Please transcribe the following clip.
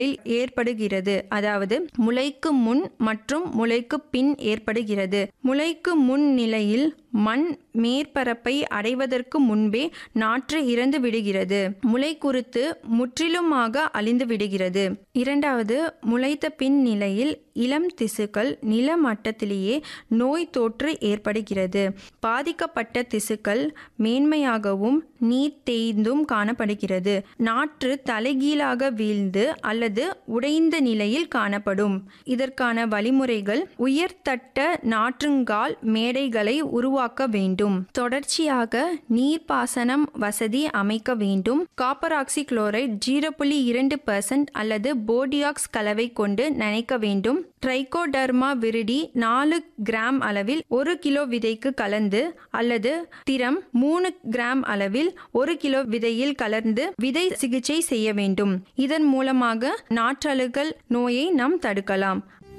ஏற்படுகிறது அதாவது முளைக்கு முன் மற்றும் முளைக்கு பின் ஏற்படுகிறது முளைக்கு முன் நிலையில் மண் மேற்பரப்பை அடைவதற்கு முன்பே நாற்று இறந்து விடுகிறது முளை குருத்து முற்றிலுமாக அழிந்து விடுகிறது இரண்டாவது முளைத்த பின் நிலையில் இளம் திசுக்கள் நில மட்டத்திலேயே நோய் தொற்று ஏற்படுகிறது பாதிக்கப்பட்ட திசுக்கள் மேன்மையாகவும் நீர் தேய்ந்தும் காணப்படுகிறது நாற்று தலைகீழாக வீழ்ந்து அல்லது உடைந்த நிலையில் காணப்படும் இதற்கான வழிமுறைகள் உயர்தட்ட நாற்றுங்கால் மேடைகளை உருவாக்க வேண்டும் தொடர்ச்சியாக நீர்ப்பாசனம் வசதி அமைக்க வேண்டும் காப்பர் ஆக்சி குளோரைட் ஜீரோ புள்ளி இரண்டு பர்சன்ட் அல்லது போர்டியாக்ஸ் கலவை கொண்டு நனைக்க வேண்டும் ட்ரைகோடர்மா விரிடி நாலு கிராம் அளவில் ஒரு கிலோ விதைக்கு கலந்து அல்லது திரம் மூணு கிராம் அளவில் ஒரு கிலோ விதையில் கலந்து விதை சிகிச்சை செய்ய வேண்டும் இதன் மூலமாக நாற்றழுகல் நோயை நாம் தடுக்கலாம்